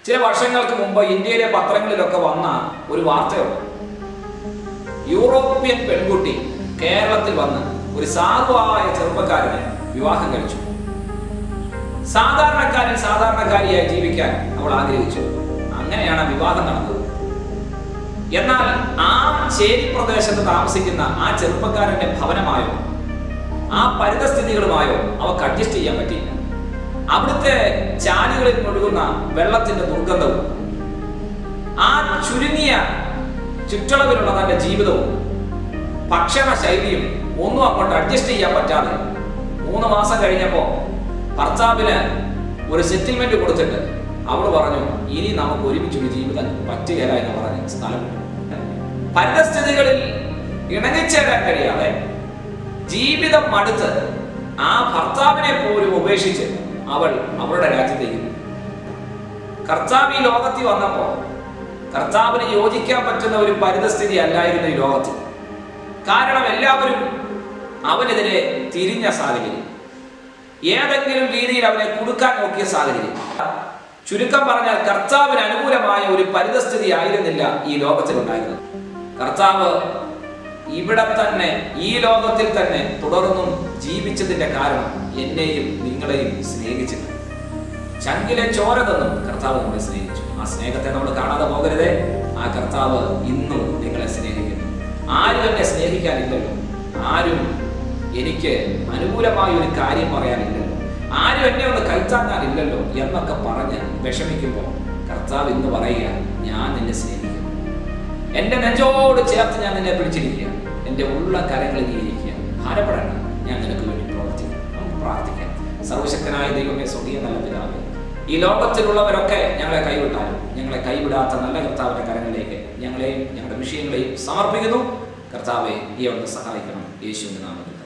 ചില വർഷങ്ങൾക്ക് മുമ്പ് ഇന്ത്യയിലെ പത്രങ്ങളിലൊക്കെ വന്ന ഒരു വാർത്തയുണ്ട് യൂറോപ്യൻ പെൺകുട്ടി കേരളത്തിൽ വന്ന് ഒരു സാധുവായ ചെറുപ്പക്കാരനെ വിവാഹം കഴിച്ചു സാധാരണക്കാരൻ സാധാരണക്കാരിയായി ജീവിക്കാൻ അവൾ ആഗ്രഹിച്ചു അങ്ങനെയാണ് ആ വിവാഹം നടന്നത് എന്നാൽ ആ ചേരി പ്രദേശത്ത് താമസിക്കുന്ന ആ ചെറുപ്പക്കാരന്റെ ഭവനമായോ ആ പരിതസ്ഥിതികളുമായോ അവർക്ക് അഡ്ജസ്റ്റ് ചെയ്യാൻ പറ്റിയില്ല അവിടുത്തെ ചാലുകളിൽ ഒഴുകുന്ന വെള്ളത്തിന്റെ ദുർഗന്ധവും ആ ചുരുങ്ങിയ ചുറ്റളവിലുള്ള തന്റെ ജീവിതവും ഭക്ഷണ ശൈലിയും ഒന്നും അങ്ങോട്ട് അഡ്ജസ്റ്റ് ചെയ്യാൻ പറ്റാതെ മൂന്ന് മാസം കഴിഞ്ഞപ്പോ ഭർത്താവിന് ഒരു സെറ്റിൽമെന്റ് കൊടുത്തിട്ട് അവൾ പറഞ്ഞു ഇനി നമുക്ക് ഒരുമിച്ചൊരു ജീവിതം പറ്റുകയില്ല എന്ന് പറഞ്ഞ് സ്ഥലം വിട്ടു പരിതസ്ഥിതികളിൽ ഇണങ്ങിച്ചേരാൻ കഴിയാതെ ജീവിതം മടുത്ത് ആ ഭർത്താവിനെ പോലും ഉപേക്ഷിച്ച് അവൾ അവളുടെ രാജ്യത്തേക്ക് പോയി. കർത്താവ് ഈ ലോകത്തിൽ വന്നപ്പോ കർത്താവിന് യോജിക്കാൻ പറ്റുന്ന ഒരു പരിതസ്ഥിതി അല്ലായിരുന്നു ഈ ലോകത്തിൽ കാരണം എല്ലാവരും അവനെതിരെ തിരിഞ്ഞ സാഹചര്യം ഏതെങ്കിലും രീതിയിൽ അവനെ കുടുക്കാൻ നോക്കിയ സാഹചര്യം ചുരുക്കം പറഞ്ഞാൽ കർത്താവിന് അനുകൂലമായ ഒരു പരിതസ്ഥിതി ആയിരുന്നില്ല ഈ ലോകത്തിൽ ഉണ്ടായിരുന്നത് കർത്താവ് ഇവിടെ തന്നെ ഈ ലോകത്തിൽ തന്നെ തുടർന്നും ജീവിച്ചതിന്റെ കാരണം എന്നെയും നിങ്ങളെയും സ്നേഹിച്ചിട്ടുണ്ട് ചങ്കിലെ ചോര തന്നും കർത്താവ് നമ്മളെ സ്നേഹിച്ചു ആ സ്നേഹത്തെ നമ്മൾ കാണാതെ പോകരുതേ ആ കർത്താവ് ഇന്നും നിങ്ങളെ സ്നേഹിക്കുന്നു ആരും എന്നെ സ്നേഹിക്കാനില്ലല്ലോ ആരും എനിക്ക് അനുകൂലമായ ഒരു കാര്യം പറയാനില്ലല്ലോ ആരും എന്നെ ഒന്ന് കൈത്താങ്ങാനില്ലല്ലോ എന്നൊക്കെ പറഞ്ഞ് വിഷമിക്കുമ്പോൾ കർത്താവ് ഇന്ന് പറയുക ഞാൻ നിന്നെ സ്നേഹിക്കുന്നു എന്റെ നെഞ്ചോട് ചേർത്ത് ഞാൻ നിന്നെ പിടിച്ചിരിക്കുക എന്റെ ഉള്ള കരങ്ങളിൽ നീ ഇരിക്കുക ഭാരപ്പെടേണ്ട ഞാൻ നിനക്ക് വേണ്ടി പ്രവർത്തിക്കും നമുക്ക് പ്രാർത്ഥിക്കാം സർവശക്തനായ ദൈവമേ സ്വകീയ നല്ല പിതാവേ ഈ ലോകത്തിലുള്ളവരൊക്കെ ഞങ്ങളെ കൈവിട്ടാലും ഞങ്ങളെ കൈവിടാത്ത നല്ല കർത്താവിന്റെ കരങ്ങളിലേക്ക് ഞങ്ങളെയും ഞങ്ങളുടെ വിഷയങ്ങളെയും സമർപ്പിക്കുന്നു കർത്താവെ ഈ ഒന്ന് സഹായിക്കണം യേശുവിന്റെ നാമത്തിൽ